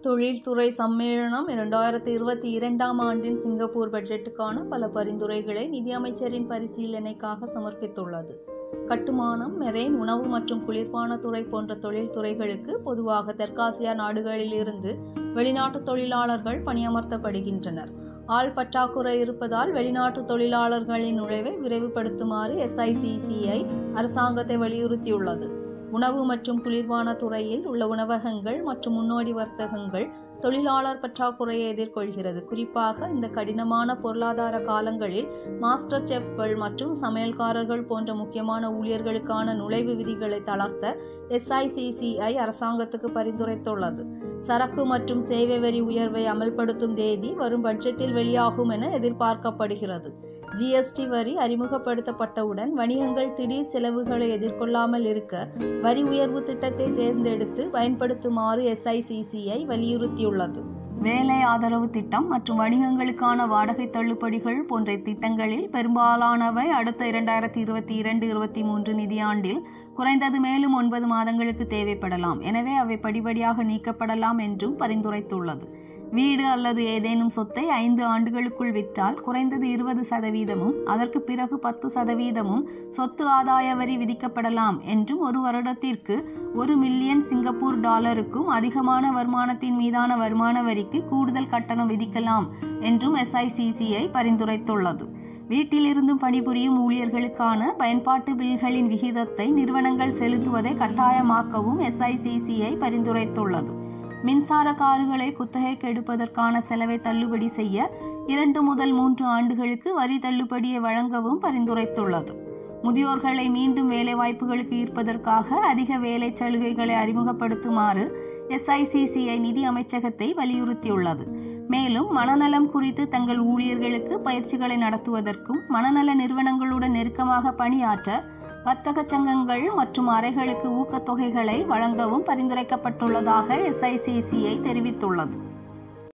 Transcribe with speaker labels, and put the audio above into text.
Speaker 1: தொழில்துறை சம்மேளனம் இரண்டாயிரத்தி இருபத்தி இரண்டாம் ஆண்டின் சிங்கப்பூர் பட்ஜெட்டுக்கான பல பரிந்துரைகளை நிதியமைச்சரின் பரிசீலனைக்காக சமர்ப்பித்துள்ளது கட்டுமானம் மெரெயின் உணவு மற்றும் குளிர்பான துறை போன்ற தொழில்துறைகளுக்கு பொதுவாக தெற்காசியா நாடுகளிலிருந்து வெளிநாட்டு தொழிலாளர்கள் பணியமர்த்தப்படுகின்றனர் ஆள் பற்றாக்குறை இருப்பதால் வெளிநாட்டு தொழிலாளர்களின் நுழைவை விரைவுபடுத்துமாறு எஸ்ஐசிசிஐ அரசாங்கத்தை வலியுறுத்தியுள்ளது உணவு மற்றும் குளிர்பான துறையில் உள்ள உணவகங்கள் மற்றும் முன்னோடி வர்த்தகங்கள் தொழிலாளர் பற்றாக்குறையை எதிர்கொள்கிறது குறிப்பாக இந்த கடினமான பொருளாதார காலங்களில் மாஸ்டர் செஃப்கள் மற்றும் சமையல்காரர்கள் போன்ற முக்கியமான ஊழியர்களுக்கான நுழைவு விதிகளை தளர்த்த எஸ்ஐசிசிஐ அரசாங்கத்துக்கு பரிந்துரைத்துள்ளது சரக்கு மற்றும் சேவை வரி உயர்வை அமல்படுத்தும் தேதி வரும் பட்ஜெட்டில் வெளியாகும் என எதிர்பார்க்கப்படுகிறது ஜிஎஸ்டி வரி அறிமுகப்படுத்தப்பட்டவுடன் வணிகங்கள் திடீர் செலவுகளை எதிர்கொள்ளாமல் இருக்க வரி உயர்வு திட்டத்தை தேர்ந்தெடுத்து பயன்படுத்துமாறு எஸ்ஐசிசிஐ வலியுறுத்தியுள்ளது வேலை ஆதரவு திட்டம் மற்றும் வணிகங்களுக்கான வாடகை தள்ளுபடிகள் போன்ற திட்டங்களில் பெரும்பாலானவை அடுத்த இரண்டாயிரத்தி இருபத்தி இரண்டு இருபத்தி மூன்று நிதியாண்டில் குறைந்தது மேலும் ஒன்பது மாதங்களுக்கு தேவைப்படலாம் எனவே அவை படிப்படியாக நீக்கப்படலாம் என்றும் பரிந்துரைத்துள்ளது வீடு அல்லது ஏதேனும் சொத்தை ஐந்து ஆண்டுகளுக்குள் விற்றால் குறைந்தது இருபது சதவீதமும் அதற்கு பிறகு பத்து சதவீதமும் சொத்து ஆதாய வரி விதிக்கப்படலாம் என்றும் ஒரு வருடத்திற்கு ஒரு மில்லியன் சிங்கப்பூர் டாலருக்கும் அதிகமான வருமானத்தின் மீதான வருமான வரிக்கு கூடுதல் கட்டணம் விதிக்கலாம் என்றும் எஸ்ஐசிசிஐ பரிந்துரைத்துள்ளது வீட்டிலிருந்தும் பணிபுரியும் ஊழியர்களுக்கான பயன்பாட்டு பில்களின் விகிதத்தை நிறுவனங்கள் செலுத்துவதை கட்டாயமாக்கவும் எஸ்ஐசிசிஐ பரிந்துரைத்துள்ளது மின்சார கார்களை குத்தகைக்கு எடுப்பதற்கான செலவை தள்ளுபடி செய்ய இரண்டு முதல் மூன்று ஆண்டுகளுக்கு வரி தள்ளுபடியை வழங்கவும் பரிந்துரைத்துள்ளது முதியோர்களை மீண்டும் வேலைவாய்ப்புகளுக்கு ஈர்ப்பதற்காக அதிக வேலை சலுகைகளை அறிமுகப்படுத்துமாறு எஸ்ஐசிசிஐ நிதி அமைச்சகத்தை வலியுறுத்தியுள்ளது மேலும் மனநலம் குறித்து தங்கள் ஊழியர்களுக்கு பயிற்சிகளை நடத்துவதற்கும் மனநல நிறுவனங்களுடன் நெருக்கமாக பணியாற்ற வர்த்தக சங்கங்கள் மற்றும் அறைகளுக்கு ஊக்கத்தொகைகளை வழங்கவும் பரிந்துரைக்கப்பட்டுள்ளதாக எஸ்ஐசிசிஐ தெரிவித்துள்ளது